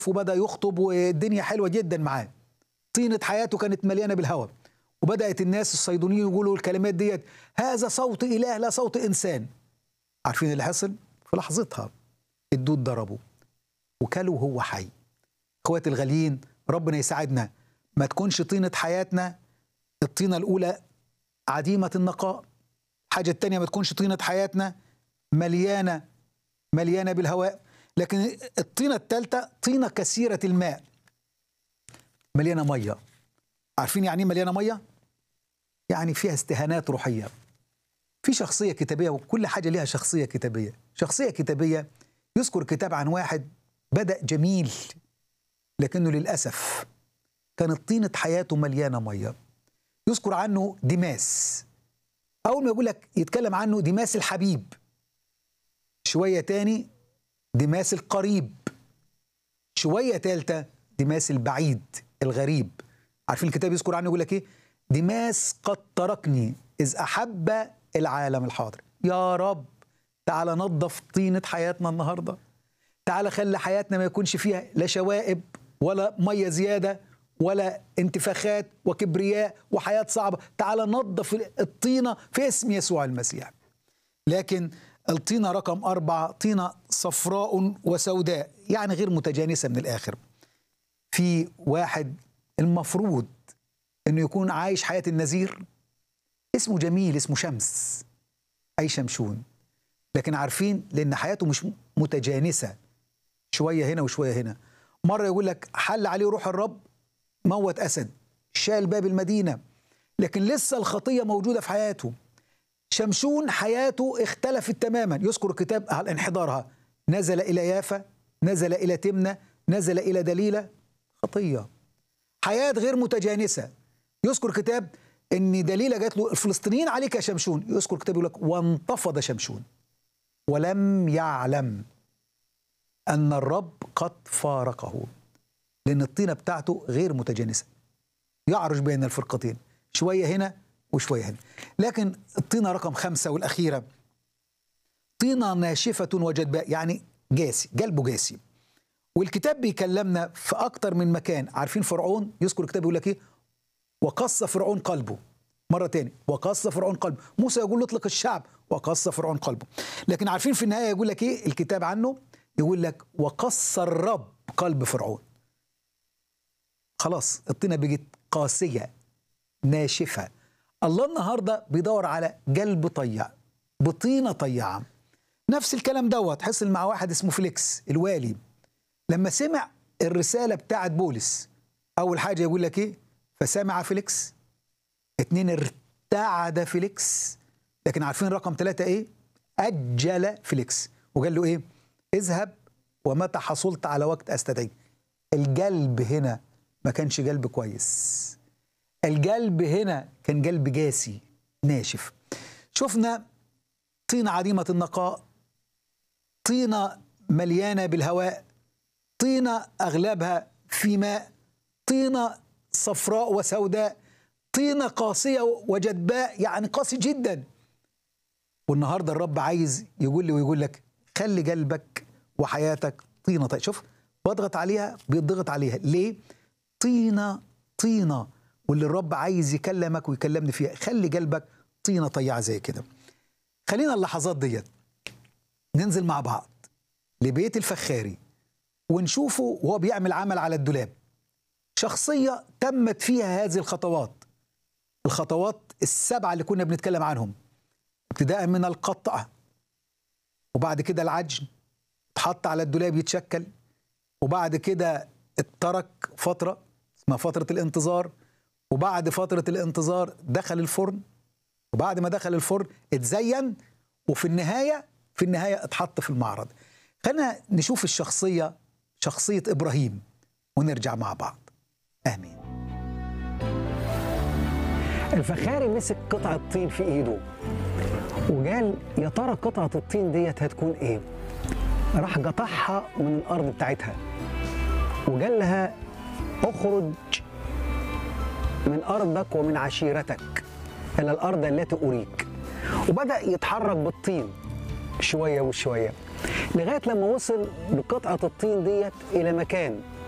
وبدا يخطب والدنيا حلوه جدا معاه طينه حياته كانت مليانه بالهوى وبدات الناس الصيدونيين يقولوا الكلمات ديت هذا صوت اله لا صوت انسان عارفين اللي حصل في لحظتها الدود ضربه وكله وهو حي اخواتي الغاليين ربنا يساعدنا ما تكونش طينه حياتنا الطينه الاولى عديمه النقاء الحاجه الثانيه ما تكونش طينه حياتنا مليانه مليانه بالهواء لكن الطينه الثالثه طينه كثيره الماء مليانه ميه عارفين يعني ايه مليانه ميه يعني فيها استهانات روحيه في شخصيه كتابيه وكل حاجه ليها شخصيه كتابيه شخصيه كتابيه يذكر كتاب عن واحد بدا جميل لكنه للاسف كانت طينه حياته مليانه ميه يذكر عنه ديماس اول ما يقول لك يتكلم عنه ديماس الحبيب شويه تاني ديماس القريب شويه ثالثه ديماس البعيد الغريب عارفين الكتاب يذكر عنه يقول لك ايه ديماس قد تركني اذ احب العالم الحاضر يا رب تعالى نظف طينه حياتنا النهارده تعالى خلي حياتنا ما يكونش فيها لا شوائب ولا ميه زياده ولا انتفاخات وكبرياء وحياه صعبه تعالى نظف الطينه في اسم يسوع المسيح لكن الطينه رقم أربعة طينه صفراء وسوداء يعني غير متجانسه من الاخر في واحد المفروض انه يكون عايش حياه النذير اسمه جميل اسمه شمس اي شمشون لكن عارفين لان حياته مش متجانسه شويه هنا وشويه هنا مره يقول لك حل عليه روح الرب موت اسد شال باب المدينه لكن لسه الخطيه موجوده في حياته شمشون حياته اختلفت تماما يذكر الكتاب على انحدارها نزل الى يافا نزل الى تمنى نزل الى دليله خطيه حياه غير متجانسه يذكر كتاب ان دليله جات له الفلسطينيين عليك يا شمشون يذكر الكتاب يقول لك وانتفض شمشون ولم يعلم ان الرب قد فارقه لان الطينه بتاعته غير متجانسه يعرج بين الفرقتين شويه هنا وشويه هنا لكن الطينه رقم خمسه والاخيره طينه ناشفه وجدباء يعني جاسي قلبه جاسي والكتاب بيكلمنا في اكتر من مكان عارفين فرعون يذكر الكتاب يقول لك ايه وقص فرعون قلبه مرة تاني وقص فرعون قلبه موسى يقول اطلق الشعب وقص فرعون قلبه لكن عارفين في النهاية يقول لك ايه الكتاب عنه يقول لك وقص الرب قلب فرعون خلاص الطينة بقت قاسية ناشفة الله النهاردة بيدور على قلب طيع بطينة طيعة نفس الكلام دوت حصل مع واحد اسمه فليكس الوالي لما سمع الرسالة بتاعت بولس أول حاجة يقول لك إيه فسمع فيليكس اتنين ارتعد فيليكس لكن عارفين رقم ثلاثة ايه أجل فيليكس وقال له ايه اذهب ومتى حصلت على وقت أستدعيك القلب هنا ما كانش قلب كويس القلب هنا كان قلب جاسي ناشف شفنا طينة عديمة النقاء طينة مليانة بالهواء طينة أغلبها في ماء طينة صفراء وسوداء طينة قاسية وجدباء يعني قاسي جدا والنهاردة الرب عايز يقول لي ويقول لك خلي قلبك وحياتك طينة طيب شوف بضغط عليها بيضغط عليها ليه طينة طينة واللي الرب عايز يكلمك ويكلمني فيها خلي قلبك طينة طيعة زي كده خلينا اللحظات ديت ننزل مع بعض لبيت الفخاري ونشوفه وهو بيعمل عمل على الدولاب شخصية تمت فيها هذه الخطوات الخطوات السبعة اللي كنا بنتكلم عنهم ابتداء من القطع وبعد كده العجن اتحط على الدولاب يتشكل وبعد كده اترك فترة اسمها فترة الانتظار وبعد فترة الانتظار دخل الفرن وبعد ما دخل الفرن اتزين وفي النهاية في النهاية اتحط في المعرض خلينا نشوف الشخصية شخصية إبراهيم ونرجع مع بعض آمين الفخاري مسك قطعة طين في ايده وقال يا ترى قطعة الطين ديت هتكون ايه؟ راح قطعها من الأرض بتاعتها وقال لها اخرج من أرضك ومن عشيرتك إلى الأرض التي أريك وبدأ يتحرك بالطين شوية وشوية لغايه لما وصل بقطعه الطين ديت الى مكان